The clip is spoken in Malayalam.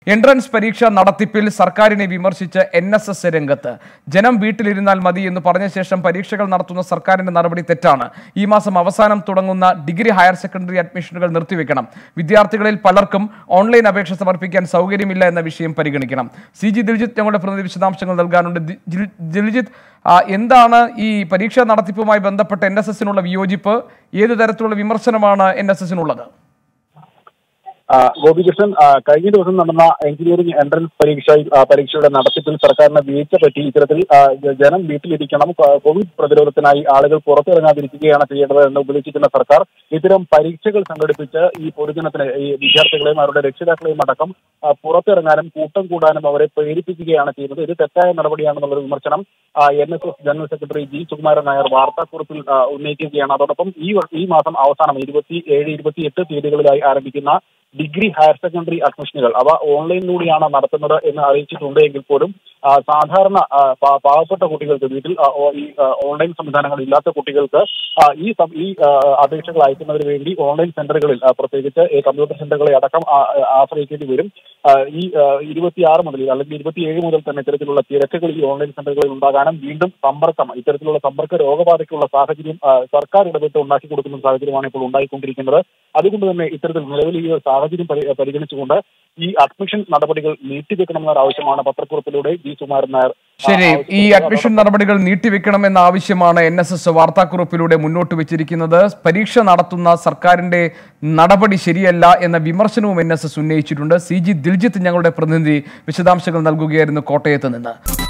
എൻട്രൻസ് പരീക്ഷ നടത്തിപ്പിൽ സർക്കാരിനെ വിമർശിച്ച് എൻ എസ് എസ് രംഗത്ത് ജനം വീട്ടിലിരുന്നാൽ മതി എന്ന് പറഞ്ഞ ശേഷം പരീക്ഷകൾ നടത്തുന്ന സർക്കാരിന്റെ നടപടി തെറ്റാണ് ഈ മാസം അവസാനം തുടങ്ങുന്ന ഡിഗ്രി ഹയർ സെക്കൻഡറി അഡ്മിഷനുകൾ നിർത്തിവെക്കണം വിദ്യാർത്ഥികളിൽ പലർക്കും ഓൺലൈൻ അപേക്ഷ സമർപ്പിക്കാൻ സൗകര്യമില്ല എന്ന വിഷയം പരിഗണിക്കണം സി ജി ദിൽജിത്ത് ഞങ്ങളുടെ പ്രതിനിധി വിശദാംശങ്ങൾ നൽകാനുണ്ട് ദി- ജിൽ- ദിൽജിത്ത് ആ, എന്താണ് ഈ പരീക്ഷാ നടത്തിപ്പുമായി ബന്ധപ്പെട്ട് എൻ എസ് എസിനുള്ള വിയോജിപ്പ് ഏത് തരത്തിലുള്ള വിമർശനമാണ് എൻ എസ് എസിനുള്ളത് ആ, ഗോപികൃഷ്ണൻ ആ, കഴിഞ്ഞ ദിവസം നടന്ന എഞ്ചിനീയറിംഗ് എൻട്രൻസ് പരീക്ഷ ആ, പരീക്ഷയുടെ നടത്തിപ്പിൽ സർക്കാരിന് വീഴ്ച പറ്റി ഇത്തരത്തിൽ ആ, ജനം വീട്ടിലിരിക്കണം കോ- കോവിഡ് പ്രതിരോധത്തിനായി ആളുകൾ പുറത്തിറങ്ങാതിരിക്കുകയാണ് ചെയ്യേണ്ടത് എന്ന് ഉപദേശിക്കുന്ന സർക്കാർ ഇത്തരം പരീക്ഷകൾ സംഘടിപ്പിച്ച് ഈ പൊതുജനത്തിന് ഈ വിദ്യാർത്ഥികളെയും അവരുടെ രക്ഷിതാക്കളെയും അടക്കം ആ, പുറത്തിറങ്ങാനും കൂട്ടം കൂടാനും അവരെ പ്രേരിപ്പിക്കുകയാണ് ചെയ്യുന്നത് ഇത് തെറ്റായ നടപടിയാണെന്നുള്ള വിമർശനം N S S general secretary G Sukumaran Nair വാർത്താക്കുറിപ്പിൽ ആ, ഉന്നയിക്കുകയാണ് അതോടൊപ്പം ഈ വ- ഈ മാസം അവസാനം ഇരുപത്തി ഏഴ് ഇരുപത്തി എട്ട് തീയതികളിലായി ആരംഭിക്കുന്ന ഡിഗ്രി ഹയർ സെക്കൻഡറി അഡ്മിഷനുകൾ അവ ഓൺലൈനിലൂടെയാണ് നടത്തുന്നത് എന്ന് അറിയിച്ചിട്ടുണ്ട് എങ്കിൽ പോലും ആ, സാധാരണ ആ, പാ- പാവപ്പെട്ട കുട്ടികൾക്ക് വീട്ടിൽ ആ, ഓ- ഈ ആ, ഓൺലൈൻ സംവിധാനങ്ങൾ ഇല്ലാത്ത കുട്ടികൾക്ക് ആ, ഈ സം- ഈ ആ, അപേക്ഷകൾ അയക്കുന്നതിന് വേണ്ടി ഓൺലൈൻ സെന്ററുകളിൽ ആ, പ്രത്യേകിച്ച് ഈ കമ്പ്യൂട്ടർ സെന്ററുകളെ അടക്കം ആ- ആ- ആശ്രയിക്കേണ്ടി വരും ആ, ഈ ഇരുപത്തിയാറ് മുതൽ അല്ലെങ്കിൽ ഇരുപത്തിയേഴ് മുതൽ തന്നെ ഇത്തരത്തിലുള്ള തിരക്കുകൾ ഈ ഓൺലൈൻ സെന്ററുകളിൽ ഉണ്ടാകാനും വീണ്ടും സമ്പർക്കം ഇത്തരത്തിലുള്ള സമ്പർക്ക രോഗബാധയ്ക്കുള്ള സാഹചര്യം ആ, സർക്കാർ ഇടപെട്ട് ഉണ്ടാക്കി കൊടുക്കുന്ന സാഹചര്യമാണ് ഇപ്പോൾ ഉണ്ടായിക്കൊണ്ടിരിക്കുന്നത് അതുകൊണ്ട് തന്നെ ഇത്തരത്തിൽ നിലവിൽ ഈ ഒരു സാഹചര്യം പരി- പരിഗണിച്ചുകൊണ്ട് ഈ അഡ്മിഷൻ നടപടികൾ നീട്ടിവെക്കണമെന്ന ആവശ്യമാണ് പത്രക്കുറിപ്പിലൂടെ ജി സുമാരൻ നായർ ആ, ശരി ഈ ആവശ്യപ്പെട്ടത്. അഡ്മിഷൻ നടപടികൾ നീട്ടിവെക്കണമെന്ന ആവശ്യമാണ് എൻ എസ് എസ് വാർത്താക്കുറിപ്പിലൂടെ മുന്നോട്ട് വെച്ചിരിക്കുന്നത് പരീക്ഷ നടത്തുന്ന സർക്കാരിന്റെ നടപടി ശരിയല്ല എന്ന വിമർശനവും എൻ എസ് എസ് ഉന്നയിച്ചിട്ടുണ്ട് സി ജി ദിൽജിത്ത് ഞങ്ങളുടെ പ്രതിനിധി വിശദാംശങ്ങൾ നൽകുകയായിരുന്നു കോട്ടയത്ത് നിന്ന്